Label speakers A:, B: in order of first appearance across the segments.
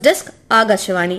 A: desk Akashvani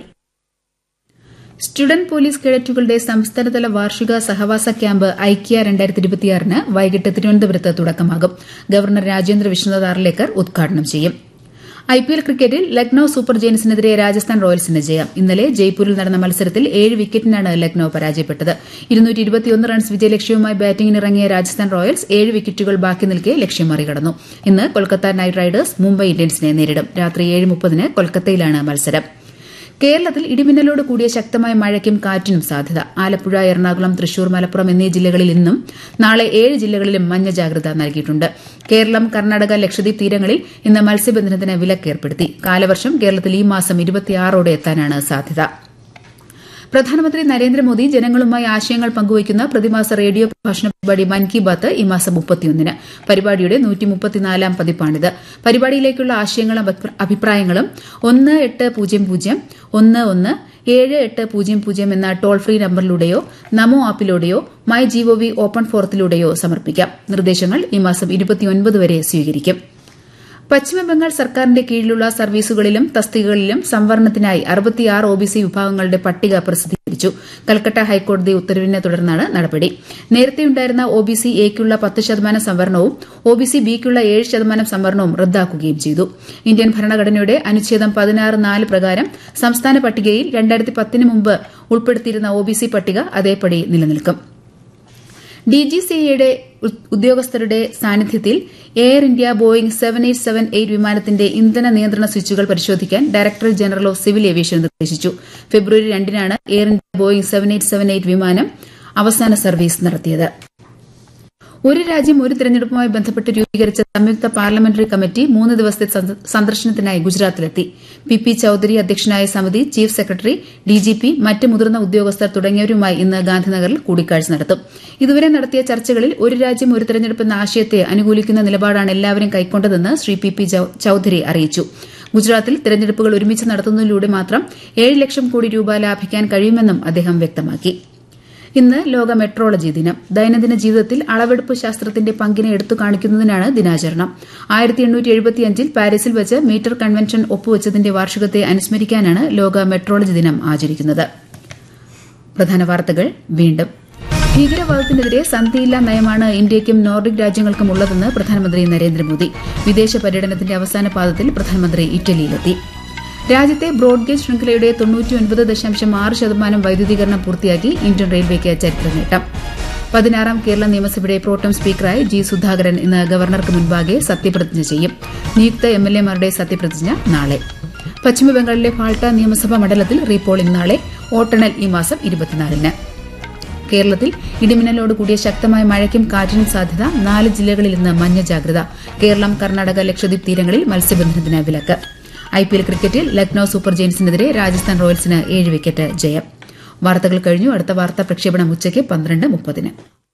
B: student police കേഡറ്റുകളുടെ സംസ്ഥാനതല വാർഷിക സഹവാസ ക്യാമ്പ് ഐക്യ രണ്ടായിരത്തി ഇരുപത്തിയാറിന് വൈകിട്ട് തിരുവനന്തപുരത്ത് തുടക്കമാകും ഗവർണർ രാജേന്ദ്ര വിശ്വനാഥ് ആർലേക്കർ ഉദ്ഘാടനം ചെയ്യും ഐപിഎൽ ക്രിക്കറ്റിൽ ലക്നൌ സൂപ്പർ ജയൻസിനെതിരെ രാജസ്ഥാൻ റോയൽസിന് ജയം ഇന്നലെ ജയ്പൂരിൽ നടന്ന മത്സരത്തിൽ ഏഴ് വിക്കറ്റിനാണ് ലക്നൌ പരാജയപ്പെട്ടത് റൺസ് വിജയലക്ഷ്യവുമായി ബാറ്റിംഗിനിറങ്ങിയ രാജസ്ഥാൻ റോയൽസ് ഏഴ് വിക്കറ്റുകൾ ബാക്കി നിൽക്കെ ലക്ഷ്യം മറികടന്നു ഇന്ന് കൊൽക്കത്ത നൈറ്റ് റൈഡേഴ്സ് മുംബൈ ഇന്ത്യൻസിനെ നേരിടും രാത്രി ഏഴ് മുപ്പതിന് കൊൽക്കത്തയിലാണ് മത്സരം കേരളത്തിൽ ഇടിമിന്നലോട് കൂടിയ ശക്തമായ മഴയ്ക്കും കാറ്റിനും സാധ്യത ആലപ്പുഴ എറണാകുളം തൃശൂർ മലപ്പുറം എന്നീ ജില്ലകളിൽ ഇന്നും നാളെ ഏഴ് ജില്ലകളിലും മഞ്ഞ ജാഗ്രത നൽകിയിട്ടുണ്ട് കേരളം കർണാടക ലക്ഷദ്വീപ് തീരങ്ങളിൽ ഇന്ന് മത്സ്യബന്ധനത്തിന് വിലക്കേർപ്പെടുത്തി കാലവർഷം കേരളത്തിൽ ഈ മാസം ഇരുപത്തിയാറോടെ എത്താനാണ് സാധ്യത പ്രധാനമന്ത്രി നരേന്ദ്രമോദി ജനങ്ങളുമായി ആശയങ്ങൾ പങ്കുവയ്ക്കുന്ന പ്രതിമാസ റേഡിയോ പ്രഭാഷണ പരിപാടി മൻ കി ബാത്ത് ഈ മാസം മുപ്പത്തിയൊന്നിന് പരിപാടിയുടെ നൂറ്റിമുപ്പത്തിനാലാം പതിപ്പാണിത് പരിപാടിയിലേക്കുള്ള ആശയങ്ങളും അഭിപ്രായങ്ങളും ഒന്ന് എട്ട് പൂജ്യം പൂജ്യം ഒന്ന് ഒന്ന് ഏഴ് എട്ട് പൂജ്യം പൂജ്യം എന്ന ടോൾ ഫ്രീ നമ്പറിലൂടെയോ നമോ ആപ്പിലൂടെയോ മൈ ജിഒവി ഓപ്പൺ ഫോറത്തിലൂടെയോ സമർപ്പിക്കാം നിർദ്ദേശങ്ങൾ ഈ മാസം ഇരുപത്തിയൊൻപത് വരെ സ്വീകരിക്കും പശ്ചിമബംഗാൾ സർക്കാരിന്റെ കീഴിലുള്ള സർവീസുകളിലും തസ്തികകളിലും സംവരണത്തിനായി അറുപത്തിയാറ് ഒബിസി വിഭാഗങ്ങളുടെ പട്ടിക പ്രസിദ്ധീകരിച്ചു കൽക്കട്ട ഹൈക്കോടതി ഉത്തരവിനെ തുടർന്നാണ് നടപടി നേരത്തെയുണ്ടായിരുന്ന ഒബിസി എയ്ക്കുള്ള പത്ത് ശതമാനം സംവരണവും ഒബിസി ബിക്കുള്ള ഏഴ് ശതമാനം സംവരണവും റദ്ദാക്കുകയും ചെയ്തു ഇന്ത്യൻ ഭരണഘടനയുടെ അനുച്ഛേദം പതിനാറ് നാല് പ്രകാരം സംസ്ഥാന പട്ടികയിൽ രണ്ടായിരത്തി പത്തിന് മുമ്പ് ഉൾപ്പെടുത്തിയിരുന്ന ഒബിസി പട്ടിക അതേപടി നിലനിൽക്കും ഡിജിസിഎയുടെ ഉദ്യോഗസ്ഥരുടെ സാന്നിധ്യത്തിൽ Air India Boeing seven eight seven eight വിമാനത്തിന്റെ ഇന്ധന നിയന്ത്രണ സ്വിച്ചുകൾ പരിശോധിക്കാൻ directorate general of civil aviation നിർദ്ദേശിച്ചു ഫെബ്രുവരി രണ്ടിനാണ് Air India Boeing seven eight seven eight വിമാനം അവസാന സർവീസ് നടത്തിയത് ഒരു രാജ്യം ഒരു തെരഞ്ഞെടുപ്പുമായി ബന്ധപ്പെട്ട് രൂപീകരിച്ച സംയുക്ത പാർലമെന്ററി കമ്മിറ്റി മൂന്ന് ദിവസത്തെ സന്ദർശനത്തിനായി ഗുജറാത്തിലെത്തി പി പി ചൌധരി അധ്യക്ഷനായ സമിതി ചീഫ് സെക്രട്ടറി ഡിജിപി മറ്റ് മുതിർന്ന ഉദ്യോഗസ്ഥർ തുടങ്ങിയവരുമായി ഇന്ന് ഗാന്ധിനഗറിൽ കൂടിക്കാഴ്ച നടത്തും ഇതുവരെ നടത്തിയ ചർച്ചകളിൽ ഒരു രാജ്യം ഒരു തെരഞ്ഞെടുപ്പ് എന്ന ആശയത്തെ അനുകൂലിക്കുന്ന നിലപാടാണ് എല്ലാവരും കൈക്കൊണ്ടതെന്ന് ശ്രീ പി പി ചൌധരി അറിയിച്ചു ഗുജറാത്തിൽ തെരഞ്ഞെടുപ്പുകൾ ഒരുമിച്ച് നടത്തുന്നതിലൂടെ മാത്രം ഏഴ് ലക്ഷം കോടി രൂപ ലാഭിക്കാൻ കഴിയുമെന്നും അദ്ദേഹം വ്യക്തമാക്കി ഇന്ന് ലോക മെട്രോളജി ദിനം ദൈനംദിന ജീവിതത്തിൽ അളവെടുപ്പ് ശാസ്ത്രത്തിന്റെ പങ്കിനെ എടുത്തു കാണിക്കുന്നതിനാണ് ദിനാചരണം ൽ പാരീസിൽ വെച്ച് മീറ്റർ കൺവെൻഷൻ ഒപ്പുവച്ചതിന്റെ വാർഷികത്തെ അനുസ്മരിക്കാനാണ് ലോക മെട്രോളജി ദിനം ആചരിക്കുന്നത് പ്രധാന വാർത്തകൾ വീണ്ടും ഭീകരവാദത്തിനെതിരെ സന്ധിയില്ലാ നയമാണ് ഇന്ത്യയ്ക്കും നോർഡിക് രാജ്യങ്ങൾക്കും ഉള്ളതെന്ന് പ്രധാനമന്ത്രി നരേന്ദ്രമോദി വിദേശ പര്യടനത്തിന്റെ അവസാന പാദത്തിൽ പ്രധാനമന്ത്രി ഇറ്റലിയിലെത്തി രാജ്യത്തെ ബ്രോഡ്ഗേജ് ശൃംഖലയുടെ തൊണ്ണൂറ്റിയൊൻപത് ദശാംശം ആറ് ശതമാനം വൈദ്യുതീകരണം പൂർത്തിയാക്കി ഇന്ത്യൻ റെയിൽവേക്ക് ചരിത്ര നേട്ടം പതിനാറാം കേരള നിയമസഭയുടെ പ്രോട്ടം സ്പീക്കറായി ജി സുധാകരൻ ഇന്ന് ഗവർണർക്ക് മുൻപാകെ സത്യപ്രതിജ്ഞ ചെയ്യും നിയുക്ത എംഎൽഎമാരുടെ സത്യപ്രതിജ്ഞ നാളെ പശ്ചിമബംഗാളിലെ ഫാൾട്ട നിയമസഭാ മണ്ഡലത്തിൽ റീപോളിംഗ് നാളെ വോട്ടെണ്ണൽ ഈ മാസം ഇരുപത്തിനാലിന് കേരളത്തിൽ ഇടിമിന്നലോട് കൂടിയ ശക്തമായ മഴയ്ക്കും കാറ്റിനും സാധ്യത നാല് ജില്ലകളിൽ ഇന്ന് മഞ്ഞ ജാഗ്രത കേരളം കർണാടക ലക്ഷദ്വീപ് തീരങ്ങളിൽ മത്സ്യബന്ധനത്തിന് വിലക്ക് ഐപിഎൽ ക്രിക്കറ്റിൽ ലക്നൌ സൂപ്പർ ജയൻസിനെതിരെ രാജസ്ഥാൻ റോയൽസിന് ഏഴ് വിക്കറ്റ് ജയം വാർത്തകൾ കഴിഞ്ഞു അടുത്ത വാർത്താ പ്രക്ഷേപണം ഉച്ചയ്ക്ക് പന്ത്രണ്ട് മുപ്പതിന്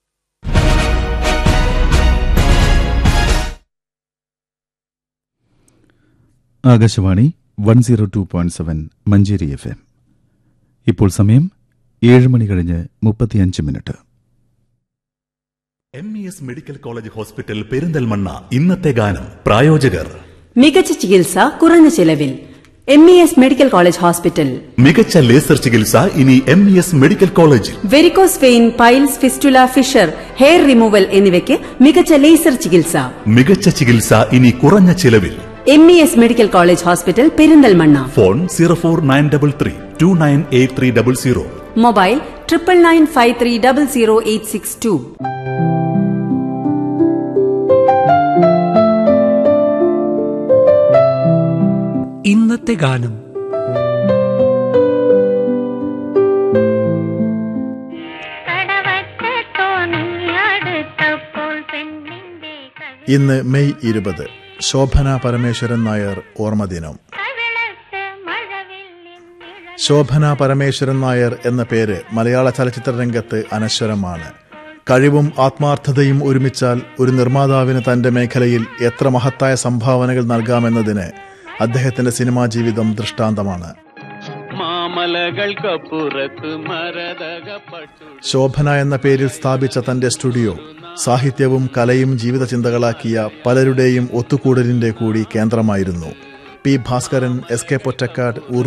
C: Akashvani one zero two point seven Manjeri F M ഇപ്പോൾ സമയം ഏഴ് മണി കഴിഞ്ഞ് മുപ്പത്തിയഞ്ച് minute
D: M E S medical college hospital Perinthalmanna ഇന്നത്തെ ഗാനം പ്രായോജകർ
E: മികച്ച ചികിത്സ കുറഞ്ഞ ചിലവിൽ M E S medical college hospital
D: മികച്ച ലേസർ ചികിത്സ ഇനി എം ഇ എസ് മെഡിക്കൽ കോളേജിൽ
E: varicose vein piles fistula fissure hair removal എന്നിവയ്ക്ക് മികച്ച ലേസർ ചികിത്സ
D: മികച്ച ചികിത്സ ഇനി കുറഞ്ഞ ചിലവിൽ
E: M E S medical college hospital Perinthalmanna
D: phone zero four nine double three two nine eight three double zero
E: mobile triple nine five three double zero eight six two
F: ഇന്നത്തെ ഗാനം
G: കടവത്ത് തോണിയടുത്തപ്പോൾ പെണ്ണിന്റെ
H: ഇന്ന് മെയ് ഇരുപത് ശോഭന പരമേശ്വരൻ നായർ ഓർമ്മദിനം
G: കവിളത്ത് മഴവില്ലിൻ
H: ശോഭന പരമേശ്വരൻ നായർ എന്ന പേര് മലയാള ചലച്ചിത്ര രംഗത്ത് അനശ്വരമാണ് കഴിവും ആത്മാർത്ഥതയും ഒരുമിച്ചാൽ ഒരു നിർമ്മാതാവിന് തന്റെ മേഖലയിൽ എത്ര മഹത്തായ സംഭാവനകൾ നൽകാമെന്നതിന് അദ്ദേഹത്തിന്റെ സിനിമാ ജീവിതം ദൃഷ്ടാന്തമാണ്
I: മാമലകൾക്കപ്പുറത്ത് മരതകപ്പെട്ടു
H: ശോഭന എന്ന പേരിൽ സ്ഥാപിച്ച തന്റെ സ്റ്റുഡിയോ സാഹിത്യവും കലയും ജീവിത ചിന്തകളാക്കിയ പലരുടെയും ഒത്തുകൂടലിന്റെ കൂടി കേന്ദ്രമായിരുന്നു P Bhaskaran S K Pottekkatt